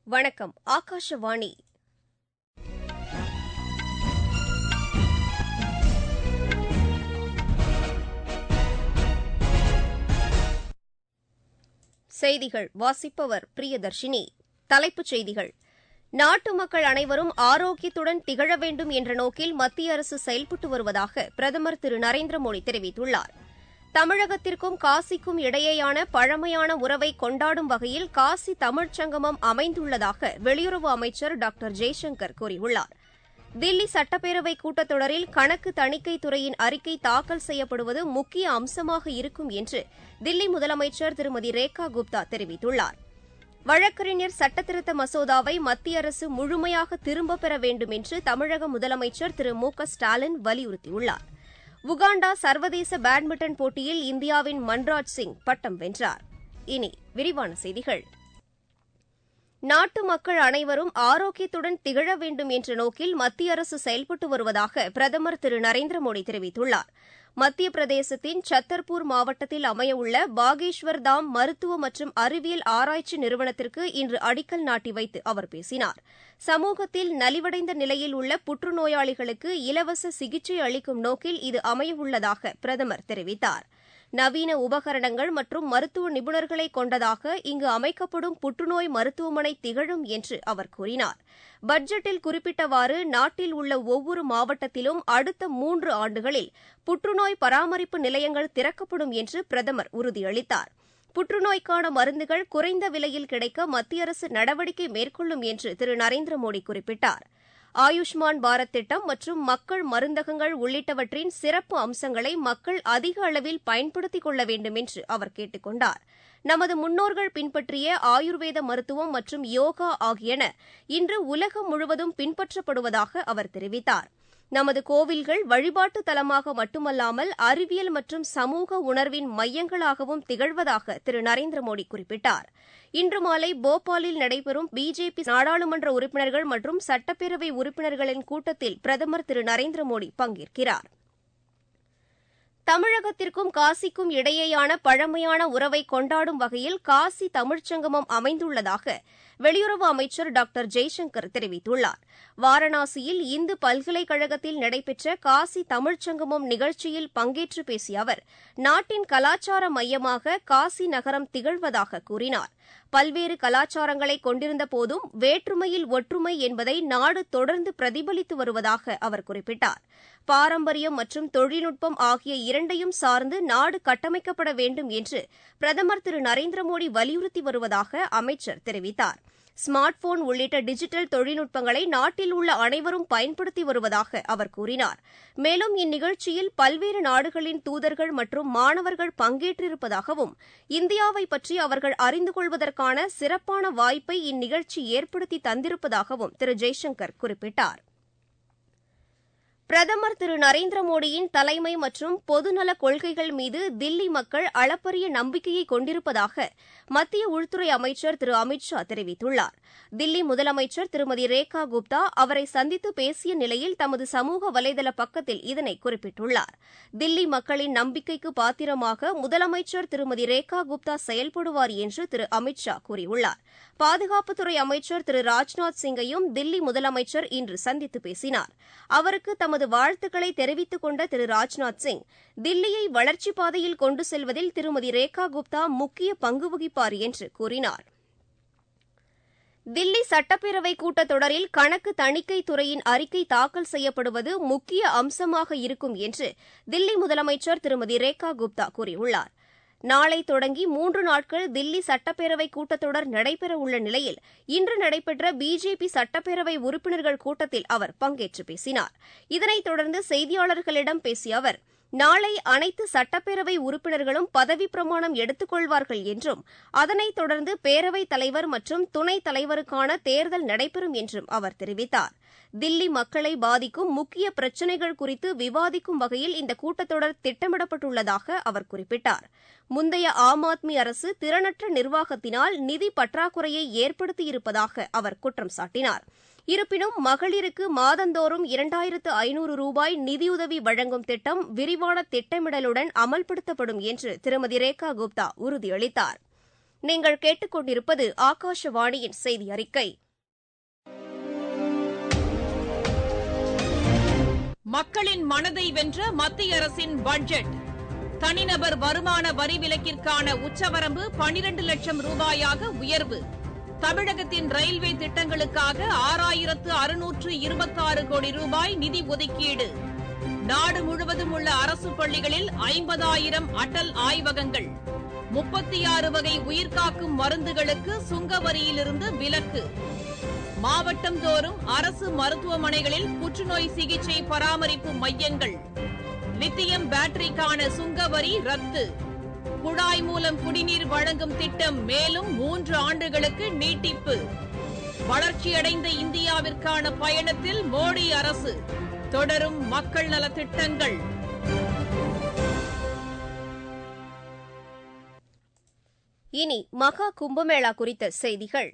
வணக்கம் ஆகாஷவாணி செய்திகள் வாசிப்பவர் பிரியதர்ஷினி தலைப்புச் செய்திகள் நாட்டு மக்கள் அனைவரும் ஆரோக்கியத்துடன் திகழ வேண்டும் என்ற நோக்கில் மத்திய அரசு செயல்பட்டு வருவதாக பிரதமர் திரு நரேந்திர மோடி தெரிவித்துள்ளார் தமிழகத்திற்கும் காசிக்கும் இடையேயான பழமையான உறவை கொண்டாடும் வகையில் காசி தமிழ்ச் சங்கமம் அமைந்துள்ளதாக வெளியுறவு அமைச்சர் டாக்டர் ஜெய்சங்கர் கூறியுள்ளார் தில்லி சட்டப்பேரவை கூட்டத்தொடரில் கணக்கு தணிக்கைத் துறையின் அறிக்கை தாக்கல் செய்யப்படுவது முக்கிய அம்சமாக இருக்கும் என்று தில்லி முதலமைச்சர் திருமதி ரேகா குப்தா தெரிவித்துள்ளார் வழக்கறிஞர் சட்டத்திருத்த மசோதாவை மத்திய அரசு முழுமையாக திரும்பப் பெற வேண்டும் என்று தமிழக முதலமைச்சர் திரு மு க ஸ்டாலின் வலியுறுத்தியுள்ளார் உகாண்டா சர்வதேச பேட்மிண்டன் போட்டியில் இந்தியாவின் மன்ராஜ் சிங் பட்டம் வென்றார் இனி விரிவான செய்திகள் நாட்டு மக்கள் அனைவரும் ஆரோக்கியத்துடன் திகழ வேண்டும் என்ற நோக்கில் மத்திய அரசு செயல்பட்டு வருவதாக பிரதமர் திரு நரேந்திர மோடி தெரிவித்துள்ளார் மத்திய பிரதேசத்தின் சத்தர்பூர் மாவட்டத்தில் அமையவுள்ள பாகேஸ்வர் தாம் மருத்துவ மற்றும் அறிவியல் ஆராய்ச்சி நிறுவனத்திற்கு இன்று அடிக்கல் நாட்டி வைத்து அவர் பேசினார் சமூகத்தில் நலிவடைந்த நிலையில் உள்ள புற்றுநோயாளிகளுக்கு இலவச சிகிச்சை அளிக்கும் நோக்கில் இது அமையவுள்ளதாக பிரதமர் தெரிவித்தார் நவீன உபகரணங்கள் மற்றும் மருத்துவ நிபுணர்களை கொண்டதாக இங்கு அமைக்கப்படும் புற்றுநோய் மருத்துவமனை திகழும் என்று அவர் கூறினார் பட்ஜெட்டில் குறிப்பிட்டவாறு நாட்டில் உள்ள ஒவ்வொரு மாவட்டத்திலும் அடுத்த மூன்று ஆண்டுகளில் புற்றுநோய் பராமரிப்பு நிலையங்கள் திறக்கப்படும் என்று பிரதமர் உறுதியளித்தார் புற்றுநோய்க்கான மருந்துகள் குறைந்த விலையில் கிடைக்க மத்திய அரசு நடவடிக்கை மேற்கொள்ளும் என்று திரு நரேந்திர மோடி குறிப்பிட்டார் ஆயுஷ்மான் பாரத் திட்டம் மற்றும் மக்கள் மருந்தகங்கள் உள்ளிட்டவற்றின் சிறப்பு அம்சங்களை மக்கள் அதிக அளவில் பயன்படுத்திக் கொள்ள வேண்டும் என்று அவர் கேட்டுக் கொண்டார் நமது முன்னோர்கள் பின்பற்றிய ஆயுர்வேத மருத்துவம் மற்றும் யோகா ஆகியன இன்று உலகம் முழுவதும் பின்பற்றப்படுவதாக அவர் தெரிவித்தார் நமது கோவில்கள் வழிபாட்டு தலமாக மட்டுமல்லாமல் அறிவியல் மற்றும் சமூக உணர்வின் மையங்களாகவும் திகழ்வதாக திரு நரேந்திர மோடி குறிப்பிட்டார் இன்று மாலை போபாலில் நடைபெறும் பிஜேபி நாடாளுமன்ற உறுப்பினர்கள் மற்றும் சட்டப்பேரவை உறுப்பினர்களின் கூட்டத்தில் பிரதமர் திரு நரேந்திர மோடி பங்கேற்கிறார் தமிழகத்திற்கும் காசிக்கும் இடையேயான பழமையான உறவை கொண்டாடும் வகையில் காசி தமிழ்ச்சங்கமம் அமைந்துள்ளதாக வெளியுறவு அமைச்சர் டாக்டர் ஜெய்சங்கர் தெரிவித்துள்ளார் வாரணாசியில் இந்து பல்கலைக்கழகத்தில் நடைபெற்ற காசி தமிழ்ச்சங்கமம் நிகழ்ச்சியில் பங்கேற்று பேசிய அவர் நாட்டின் கலாச்சார மையமாக காசி நகரம் திகழ்வதாக கூறினார் பல்வேறு கலாச்சாரங்களை கொண்டிருந்த போதும் வேற்றுமையில் ஒற்றுமை என்பதை நாடு தொடர்ந்து பிரதிபலித்து வருவதாக அவர் குறிப்பிட்டார் பாரம்பரியம் மற்றும் தொழில்நுட்பம் ஆகிய இரண்டையும் சார்ந்து நாடு கட்டமைக்கப்பட வேண்டும் என்று பிரதமர் திரு நரேந்திர மோடி வலியுறுத்தி வருவதாக அமைச்சர் தெரிவித்தார் ஸ்மார்ட் போன் உள்ளிட்ட டிஜிட்டல் தொழில்நுட்பங்களை நாட்டில் உள்ள அனைவரும் பயன்படுத்தி வருவதாக அவர் கூறினார் மேலும் இந்நிகழ்ச்சியில் பல்வேறு நாடுகளின் தூதர்கள் மற்றும் மாணவர்கள் பங்கேற்றிருப்பதாகவும் இந்தியாவை பற்றி அவர்கள் அறிந்து கொள்வதற்கான சிறப்பான வாய்ப்பை இந்நிகழ்ச்சி ஏற்படுத்தி தந்திருப்பதாகவும் திரு ஜெய்சங்கர் குறிப்பிட்டார் பிரதமர் திரு நரேந்திர மோடியின் தலைமை மற்றும் பொதுநல கொள்கைகள் மீது தில்லி மக்கள் அளப்பரிய நம்பிக்கையை கொண்டிருப்பதாக மத்திய உள்துறை அமைச்சர் திரு அமித் ஷா தெரிவித்துள்ளார் தில்லி முதலமைச்சர் திருமதி ரேகா குப்தா அவரை சந்தித்து பேசிய நிலையில் தமது சமூக வலைதள பக்கத்தில் இதனை குறிப்பிட்டுள்ளார் தில்லி மக்களின் நம்பிக்கைக்கு பாத்திரமாக முதலமைச்சர் திருமதி ரேகா குப்தா செயல்படுவார் என்று திரு அமித் ஷா கூறியுள்ளார் பாதுகாப்புத்துறை அமைச்சர் திரு ராஜ்நாத் சிங்கையும் தில்லி முதலமைச்சர் இன்று சந்தித்து பேசினார் அவருக்கு தமது வாழ்த்துக்களை தெரிவித்துக் கொண்ட திரு ராஜ்நாத் சிங் தில்லியை வளர்ச்சிப் பாதையில் கொண்டு செல்வதில் திருமதி ரேகா குப்தா முக்கிய பங்கு வகிப்பார் என்று கூறினார் தில்லி சட்டப்பேரவை கூட்டத்தொடரில் கணக்கு தணிக்கை துறையின் அறிக்கை தாக்கல் செய்யப்படுவது முக்கிய அம்சமாக இருக்கும் என்று தில்லி முதலமைச்சர் திருமதி ரேகா குப்தா கூறியுள்ளார் நாளை தொடங்கி மூன்று நாட்கள் தில்லி சட்டப்பேரவை கூட்டத்தொடர் நடைபெறவுள்ள நிலையில் இன்று நடைபெற்ற பிஜேபி சட்டப்பேரவை உறுப்பினர்கள் கூட்டத்தில் அவர் பங்கேற்று பேசினார் இதனைத் தொடர்ந்து செய்தியாளர்களிடம் பேசிய அவர் நாளை அனைத்து சட்டப்பேரவை உறுப்பினர்களும் பதவி பிரமாணம் எடுத்துக் கொள்வார்கள் என்றும் அதனைத் தொடர்ந்து பேரவைத் தலைவர் மற்றும் துணைத் தலைவருக்கான தேர்தல் நடைபெறும் என்றும் அவர் தெரிவித்தார் தில்லி மக்களை பாதிக்கும் முக்கிய பிரச்சினைகள் குறித்து விவாதிக்கும் வகையில் இந்த கூட்டத்தொடர் திட்டமிடப்பட்டுள்ளதாக அவர் குறிப்பிட்டார் முந்தைய ஆம் ஆத்மி அரசு திறனற்ற நிர்வாகத்தினால் நிதி பற்றாக்குறையை ஏற்படுத்தியிருப்பதாக அவர் குற்றம் சாட்டினார் இருப்பினும் மகளிருக்கு மாதந்தோறும் இரண்டாயிரத்து ஐநூறு ரூபாய் நிதியுதவி வழங்கும் திட்டம் விரிவான திட்டமிடலுடன் அமல்படுத்தப்படும் என்று திருமதி ரேகா குப்தா உறுதியளித்தார் நீங்கள் கேட்டுக்கொண்டிருப்பது ஆகாஷவாணியின் செய்தி அறிக்கை மக்களின் மனதை வென்ற மத்திய அரசின் பட்ஜெட் தனிநபர் வருமான வரி விலக்கிற்கான உச்சவரம்பு பனிரண்டு லட்சம் ரூபாயாக உயர்வு தமிழகத்தின் ரயில்வே திட்டங்களுக்காக ஆறாயிரத்து அறுநூற்று இருபத்தாறு கோடி ரூபாய் நிதி ஒதுக்கீடு நாடு முழுவதும் உள்ள அரசு பள்ளிகளில் ஐம்பதாயிரம் அடல் ஆய்வகங்கள் முப்பத்தி ஆறு வகை உயிர்காக்கும் மருந்துகளுக்கு சுங்க வரியிலிருந்து விலக்கு மாவட்டம் தோறும் அரசு மருத்துவமனைகளில் புற்றுநோய் சிகிச்சை பராமரிப்பு மையங்கள் லித்தியம் பேட்டரிக்கான சுங்க வரி ரத்து குழாய் மூலம் குடிநீர் வழங்கும் திட்டம் மேலும் மூன்று ஆண்டுகளுக்கு நீட்டிப்பு வளர்ச்சியடைந்த இந்தியாவிற்கான பயணத்தில் மோடி அரசு தொடரும் மக்கள் நலத் திட்டங்கள் இனி மகா கும்பமேளா குறித்த செய்திகள்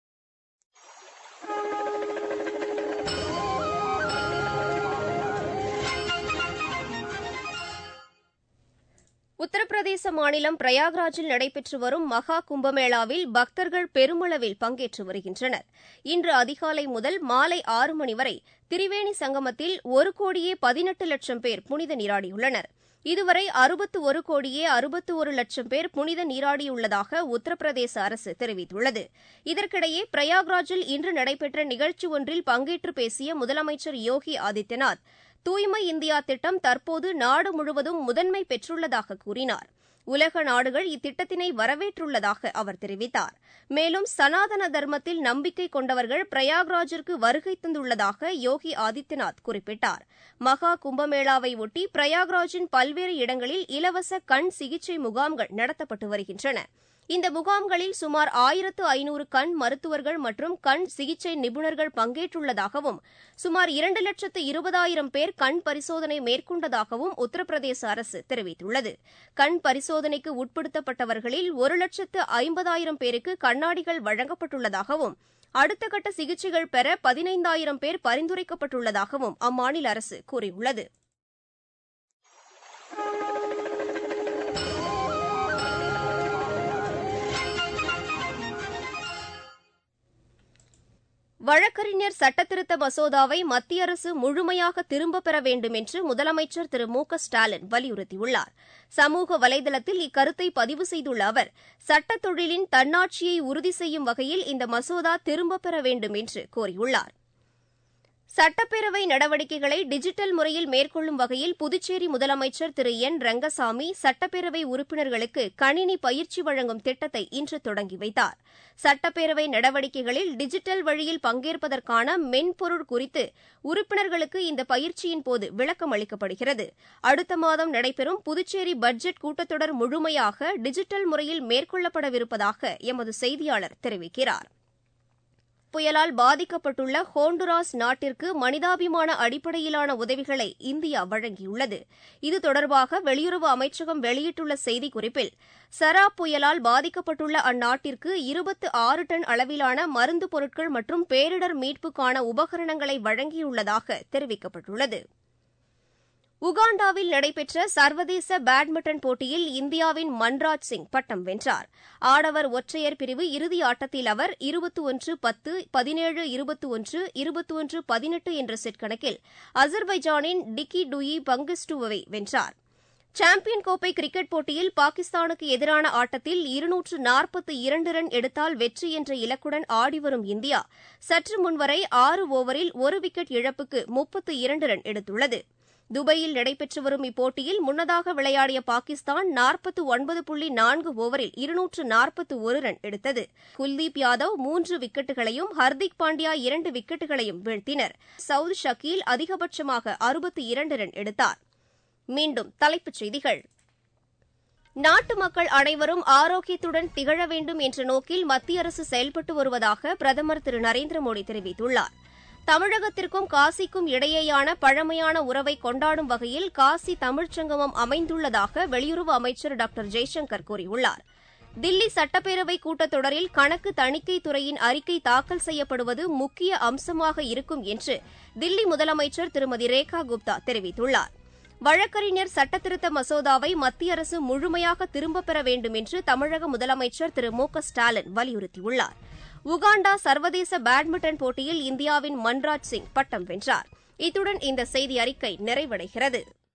உத்தரப்பிரதேச மாநிலம் பிரயாக்ராஜில் நடைபெற்று வரும் மகா கும்பமேளாவில் பக்தர்கள் பெருமளவில் பங்கேற்று வருகின்றனர் இன்று அதிகாலை முதல் மாலை ஆறு மணி வரை திரிவேணி சங்கமத்தில் ஒரு கோடியே பதினெட்டு லட்சம் பேர் புனித நீராடியுள்ளனர் இதுவரை அறுபத்து ஒரு கோடியே அறுபத்து ஒரு லட்சம் பேர் புனித நீராடியுள்ளதாக உத்தரப்பிரதேச அரசு தெரிவித்துள்ளது இதற்கிடையே பிரயாக்ராஜில் இன்று நடைபெற்ற நிகழ்ச்சி ஒன்றில் பங்கேற்று பேசிய முதலமைச்சர் யோகி ஆதித்யநாத் தூய்மை இந்தியா திட்டம் தற்போது நாடு முழுவதும் முதன்மை பெற்றுள்ளதாக கூறினார் உலக நாடுகள் இத்திட்டத்தினை வரவேற்றுள்ளதாக அவர் தெரிவித்தார் மேலும் சனாதன தர்மத்தில் நம்பிக்கை கொண்டவர்கள் பிரயாக்ராஜிற்கு வருகை தந்துள்ளதாக யோகி ஆதித்யநாத் குறிப்பிட்டார் மகா கும்பமேளாவை ஒட்டி பிரயாக்ராஜின் பல்வேறு இடங்களில் இலவச கண் சிகிச்சை முகாம்கள் நடத்தப்பட்டு வருகின்றன இந்த முகாம்களில் சுமார் ஆயிரத்து ஐநூறு கண் மருத்துவர்கள் மற்றும் கண் சிகிச்சை நிபுணர்கள் பங்கேற்றுள்ளதாகவும் சுமார் இரண்டு லட்சத்து இருபதாயிரம் பேர் கண் பரிசோதனை மேற்கொண்டதாகவும் உத்தரப்பிரதேச அரசு தெரிவித்துள்ளது கண் பரிசோதனைக்கு உட்படுத்தப்பட்டவர்களில் ஒரு லட்சத்து ஐம்பதாயிரம் பேருக்கு கண்ணாடிகள் வழங்கப்பட்டுள்ளதாகவும் அடுத்த கட்ட சிகிச்சைகள் பெற பதினைந்தாயிரம் பேர் பரிந்துரைக்கப்பட்டுள்ளதாகவும் அம்மாநில அரசு கூறியுள்ளது வழக்கறிஞர் சட்டத்திருத்த மசோதாவை மத்திய அரசு முழுமையாக திரும்பப் பெற வேண்டும் என்று முதலமைச்சர் திரு மு க ஸ்டாலின் வலியுறுத்தியுள்ளார் சமூக வலைதளத்தில் இக்கருத்தை பதிவு செய்துள்ள அவர் சட்டத் தொழிலின் தன்னாட்சியை உறுதி செய்யும் வகையில் இந்த மசோதா திரும்பப் பெற வேண்டும் என்று கோரியுள்ளார் சட்டப்பேரவை நடவடிக்கைகளை டிஜிட்டல் முறையில் மேற்கொள்ளும் வகையில் புதுச்சேரி முதலமைச்சர் திரு என் ரங்கசாமி சட்டப்பேரவை உறுப்பினர்களுக்கு கணினி பயிற்சி வழங்கும் திட்டத்தை இன்று தொடங்கி வைத்தார் சட்டப்பேரவை நடவடிக்கைகளில் டிஜிட்டல் வழியில் பங்கேற்பதற்கான மென்பொருள் குறித்து உறுப்பினர்களுக்கு இந்த பயிற்சியின் போது விளக்கம் அளிக்கப்படுகிறது அடுத்த மாதம் நடைபெறும் புதுச்சேரி பட்ஜெட் கூட்டத்தொடர் முழுமையாக டிஜிட்டல் முறையில் மேற்கொள்ளப்படவிருப்பதாக எமது செய்தியாளர் தெரிவிக்கிறார் புயலால் பாதிக்கப்பட்டுள்ள ஹோண்டுராஸ் நாட்டிற்கு மனிதாபிமான அடிப்படையிலான உதவிகளை இந்தியா வழங்கியுள்ளது இது தொடர்பாக வெளியுறவு அமைச்சகம் வெளியிட்டுள்ள செய்திக்குறிப்பில் சரா புயலால் பாதிக்கப்பட்டுள்ள அந்நாட்டிற்கு இருபத்து ஆறு டன் அளவிலான மருந்து பொருட்கள் மற்றும் பேரிடர் மீட்புக்கான உபகரணங்களை வழங்கியுள்ளதாக தெரிவிக்கப்பட்டுள்ளது உகாண்டாவில் நடைபெற்ற சர்வதேச பேட்மிண்டன் போட்டியில் இந்தியாவின் மன்ராஜ் சிங் பட்டம் வென்றார் ஆடவர் ஒற்றையர் பிரிவு இறுதி ஆட்டத்தில் அவர் இருபத்தி ஒன்று பத்து பதினேழு இருபத்தி ஒன்று இருபத்தி ஒன்று பதினெட்டு என்ற செட் கணக்கில் அசர்பைஜானின் டிக்கி டுயி பங்கிஸ்டுவை வென்றார் சாம்பியன் கோப்பை கிரிக்கெட் போட்டியில் பாகிஸ்தானுக்கு எதிரான ஆட்டத்தில் இருநூற்று நாற்பத்தி இரண்டு ரன் எடுத்தால் வெற்றி என்ற இலக்குடன் ஆடிவரும் இந்தியா சற்று முன்வரை ஆறு ஓவரில் ஒரு விக்கெட் இழப்புக்கு முப்பத்து இரண்டு ரன் எடுத்துள்ளது துபாயில் நடைபெற்று வரும் இப்போட்டியில் முன்னதாக விளையாடிய பாகிஸ்தான் நாற்பத்து ஒன்பது புள்ளி நான்கு ஓவரில் இருநூற்று நாற்பத்து ஒரு ரன் எடுத்தது குல்தீப் யாதவ் மூன்று விக்கெட்டுகளையும் ஹர்திக் பாண்டியா இரண்டு விக்கெட்டுகளையும் வீழ்த்தினர் சவுத் ஷக்கீல் அதிகபட்சமாக அறுபத்தி இரண்டு ரன் எடுத்தார் மீண்டும் தலைப்புச் செய்திகள் நாட்டு மக்கள் அனைவரும் ஆரோக்கியத்துடன் திகழ வேண்டும் என்ற நோக்கில் மத்திய அரசு செயல்பட்டு வருவதாக பிரதமர் திரு நரேந்திர மோடி தெரிவித்துள்ளார் தமிழகத்திற்கும் காசிக்கும் இடையேயான பழமையான உறவை கொண்டாடும் வகையில் காசி தமிழ்ச் சங்கமம் அமைந்துள்ளதாக வெளியுறவு அமைச்சர் டாக்டர் ஜெய்சங்கர் கூறியுள்ளார் தில்லி சட்டப்பேரவை கூட்டத்தொடரில் கணக்கு தணிக்கை துறையின் அறிக்கை தாக்கல் செய்யப்படுவது முக்கிய அம்சமாக இருக்கும் என்று தில்லி முதலமைச்சர் திருமதி ரேகா குப்தா தெரிவித்துள்ளார் வழக்கறிஞர் சட்டத்திருத்த மசோதாவை மத்திய அரசு முழுமையாக திரும்பப் பெற வேண்டும் என்று தமிழக முதலமைச்சர் திரு மு க ஸ்டாலின் வலியுறுத்தியுள்ளார் உகாண்டா சர்வதேச பேட்மிண்டன் போட்டியில் இந்தியாவின் மன்ராஜ் சிங் பட்டம் வென்றார் இத்துடன் இந்த செய்தி அறிக்கை நிறைவடைகிறது